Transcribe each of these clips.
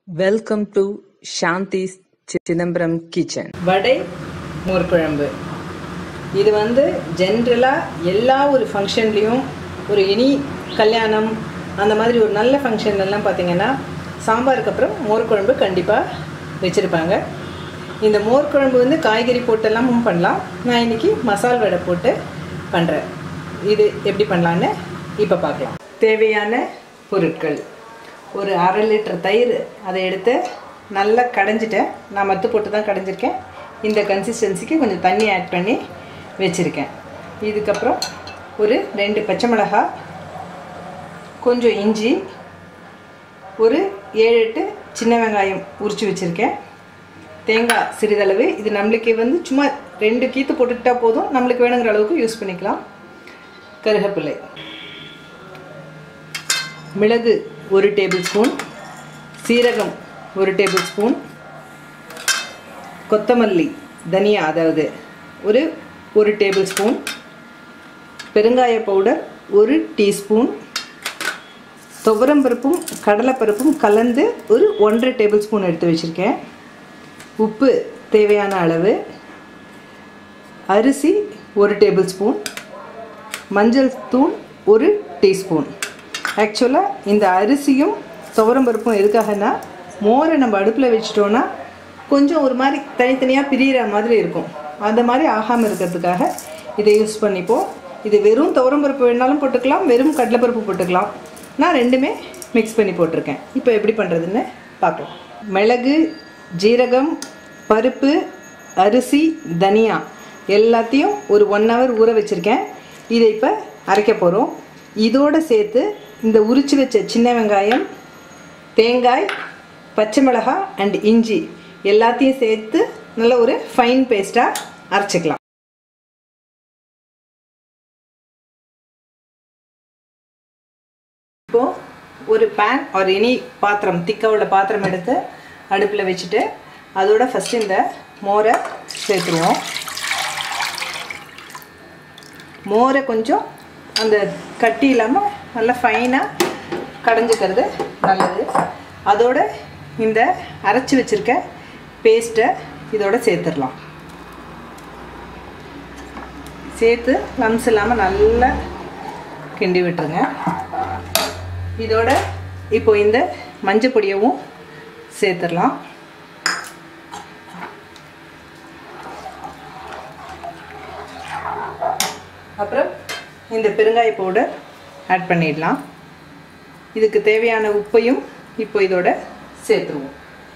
Welcome to Shanti's Chidambaram Kitchen. வடை மோர் குழம்பு இது வந்து ஜென்ரலாக எல்லா ஒரு ஃபங்க்ஷன்லேயும் ஒரு இனி கல்யாணம் அந்த மாதிரி ஒரு நல்ல ஃபங்க்ஷன்லாம் பார்த்தீங்கன்னா சாம்பாருக்கு அப்புறம் மோர் குழம்பு கண்டிப்பாக வச்சுருப்பாங்க இந்த மோர் குழம்பு வந்து காய்கறி போட்டெல்லாமும் பண்ணலாம் நான் இன்றைக்கி மசால் வடை போட்டு பண்ணுறேன் இது எப்படி பண்ணலான்னு இப்போ பார்க்கலாம் தேவையான பொருட்கள் ஒரு அரை லிட்டர் தயிர் அதை எடுத்து நல்லா கடைஞ்சிட்டேன் நான் மத்து போட்டு தான் கடைஞ்சிருக்கேன் இந்த கன்சிஸ்டன்சிக்கு கொஞ்சம் தண்ணி ஆட் பண்ணி வச்சுருக்கேன் இதுக்கப்புறம் ஒரு ரெண்டு பச்சை மிளகாய் கொஞ்சம் இஞ்சி ஒரு ஏழு எட்டு சின்ன வெங்காயம் உரித்து வச்சுருக்கேன் தேங்காய் சிறிதளவு இது நம்மளுக்கு வந்து சும்மா ரெண்டு கீத்து போட்டுக்கிட்டா போதும் நம்மளுக்கு வேணுங்கிற அளவுக்கு யூஸ் பண்ணிக்கலாம் கருகப்பிள்ளை மிளகு ஒரு டேபிள் ஸ்பூன் சீரகம் ஒரு டேபிள் ஸ்பூன் கொத்தமல்லி தனியா அதாவது ஒரு ஒரு டேபிள் ஸ்பூன் பெருங்காய பவுடர் ஒரு டீஸ்பூன் துவரம்பருப்பும் கடலைப்பருப்பும் கலந்து ஒரு ஒன்றரை டேபிள் ஸ்பூன் எடுத்து வச்சுருக்கேன் உப்பு தேவையான அளவு அரிசி ஒரு டேபிள் ஸ்பூன் மஞ்சள் தூள் ஒரு டீஸ்பூன் ஆக்சுவலாக இந்த அரிசியும் துவரம்பருப்பும் எதுக்காகனா மோரை நம்ம அடுப்பில் வச்சிட்டோன்னா கொஞ்சம் ஒரு மாதிரி தனித்தனியாக பிரியிற மாதிரி இருக்கும் அந்த மாதிரி ஆகாமல் இருக்கிறதுக்காக இதை யூஸ் பண்ணிப்போம் இது வெறும் துவரம்பருப்பு வேணாலும் போட்டுக்கலாம் வெறும் கடலைப்பருப்பு போட்டுக்கலாம் நான் ரெண்டுமே மிக்ஸ் பண்ணி போட்டிருக்கேன் இப்போ எப்படி பண்ணுறதுன்னு பார்க்கலாம் மிளகு ஜீரகம் பருப்பு அரிசி தனியா எல்லாத்தையும் ஒரு ஒன் ஹவர் ஊற வச்சுருக்கேன் இதை இப்போ அரைக்க போகிறோம் இதோடு சேர்த்து இந்த உரிச்சு வச்ச சின்ன வெங்காயம் தேங்காய் பச்சை மிளகாய் அண்ட் இஞ்சி எல்லாத்தையும் சேர்த்து நல்ல ஒரு ஃபைன் பேஸ்ட்டாக அரைச்சிக்கலாம் இப்போது ஒரு பேன் ஒரு எனி பாத்திரம் திக்க உள்ள பாத்திரம் எடுத்து அடுப்பில் வச்சுட்டு அதோட ஃபஸ்ட்டு இந்த மோரை சேர்த்துருவோம் மோரை கொஞ்சம் அந்த கட்டி இல்லாமல் நல்லா ஃபைனாக கடைஞ்சிக்கிறது நல்லது அதோட இந்த அரைச்சி வச்சுருக்க பேஸ்ட்டை இதோட சேர்த்துடலாம் சேர்த்து லம்ஸ் இல்லாமல் நல்லா கிண்டி விட்டுருங்க இதோட இப்போ இந்த மஞ்சள் பொடியவும் சேர்த்துடலாம் அப்புறம் இந்த பெருங்காய பவுடர் ஆட் பண்ணிடலாம் இதுக்கு தேவையான உப்பையும் இப்போ இதோட சேர்த்துருவோம்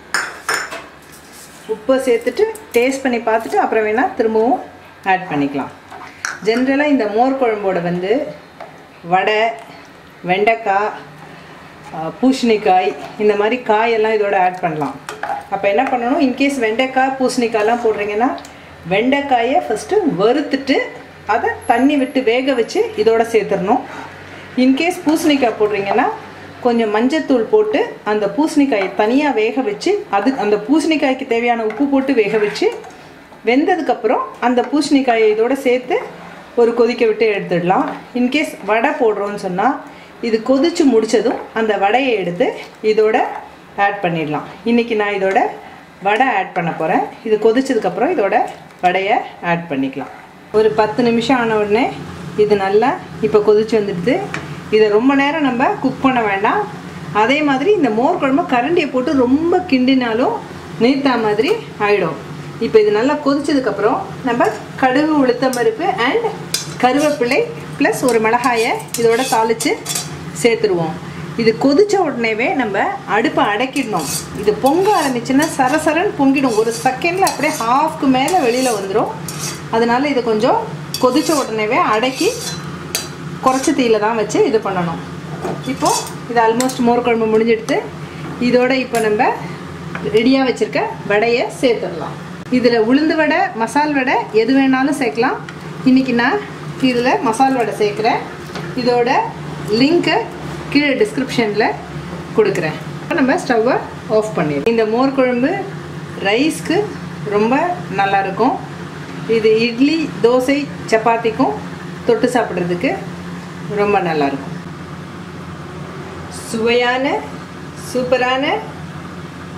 உப்பை சேர்த்துட்டு டேஸ்ட் பண்ணி பார்த்துட்டு அப்புறம் வேணால் திரும்பவும் ஆட் பண்ணிக்கலாம் ஜென்ரலாக இந்த மோர் குழம்போட வந்து வடை வெண்டைக்காய் பூசணிக்காய் இந்த மாதிரி காயெல்லாம் இதோட ஆட் பண்ணலாம் அப்போ என்ன பண்ணணும் இன்கேஸ் வெண்டைக்காய் பூசணிக்காய்லாம் போடுறீங்கன்னா வெண்டைக்காயை ஃபஸ்ட்டு வறுத்துட்டு அதை தண்ணி விட்டு வேக வச்சு இதோட சேர்த்துடணும் இன்கேஸ் பூசணிக்காய் போடுறீங்கன்னா கொஞ்சம் மஞ்சத்தூள் போட்டு அந்த பூசணிக்காயை தனியாக வேக வச்சு அது அந்த பூசணிக்காய்க்கு தேவையான உப்பு போட்டு வேக வச்சு வெந்ததுக்கப்புறம் அந்த பூசணிக்காயை இதோட சேர்த்து ஒரு கொதிக்க விட்டு எடுத்துடலாம் இன்கேஸ் வடை போடுறோன்னு சொன்னால் இது கொதித்து முடித்ததும் அந்த வடையை எடுத்து இதோட ஆட் பண்ணிடலாம் இன்றைக்கி நான் இதோட வடை ஆட் பண்ண போகிறேன் இது கொதிச்சதுக்கப்புறம் இதோட வடையை ஆட் பண்ணிக்கலாம் ஒரு பத்து நிமிஷம் ஆன உடனே இது நல்லா இப்போ கொதிச்சு வந்துடுது இதை ரொம்ப நேரம் நம்ம குக் பண்ண வேண்டாம் அதே மாதிரி இந்த மோர் குழம்பு கரண்டியை போட்டு ரொம்ப கிண்டினாலும் நீர்த்தா மாதிரி ஆகிடும் இப்போ இது நல்லா கொதிச்சதுக்கப்புறம் நம்ம கடுகு உளுத்தம் பருப்பு அண்ட் கருவேப்பிலை ப்ளஸ் ஒரு மிளகாயை இதோட தாளித்து சேர்த்துருவோம் இது கொதித்த உடனேவே நம்ம அடுப்பை அடக்கிடணும் இது பொங்க ஆரம்பிச்சுன்னா சரசரன்னு பொங்கிடும் ஒரு செகண்டில் அப்படியே ஹாஃப்க்கு மேலே வெளியில் வந்துடும் அதனால் இது கொஞ்சம் கொதித்த உடனேவே அடக்கி குறைச்ச தீயில தான் வச்சு இது பண்ணணும் இப்போது இது ஆல்மோஸ்ட் மோர் குழம்பு முடிஞ்செடுத்து இதோட இப்போ நம்ம ரெடியாக வச்சுருக்க வடையை சேர்த்துடலாம் இதில் உளுந்து வடை மசால் வடை எது வேணாலும் சேர்க்கலாம் இன்றைக்கி நான் இதில் மசால் வடை சேர்க்குறேன் இதோட லிங்க்கை கீழே டிஸ்கிரிப்ஷனில் கொடுக்குறேன் இப்போ நம்ம ஸ்டவ்வை ஆஃப் பண்ணிடுறோம் இந்த மோர் குழம்பு ரைஸ்க்கு ரொம்ப நல்லாயிருக்கும் இது இட்லி தோசை சப்பாத்திக்கும் தொட்டு சாப்பிட்றதுக்கு ரொம்ப நல்லாயிருக்கும் சுவையான சூப்பரான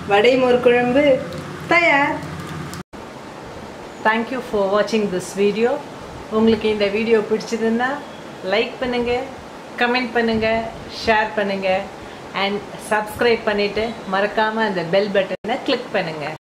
வடை மோர் குழம்பு தயார் தேங்க்யூ ஃபார் வாட்சிங் திஸ் வீடியோ உங்களுக்கு இந்த வீடியோ பிடிச்சதுன்னா லைக் பண்ணுங்கள் கமெண்ட் பண்ணுங்கள் ஷேர் பண்ணுங்கள் அண்ட் சப்ஸ்கிரைப் பண்ணிவிட்டு மறக்காமல் அந்த பெல் பட்டனை கிளிக் பண்ணுங்கள்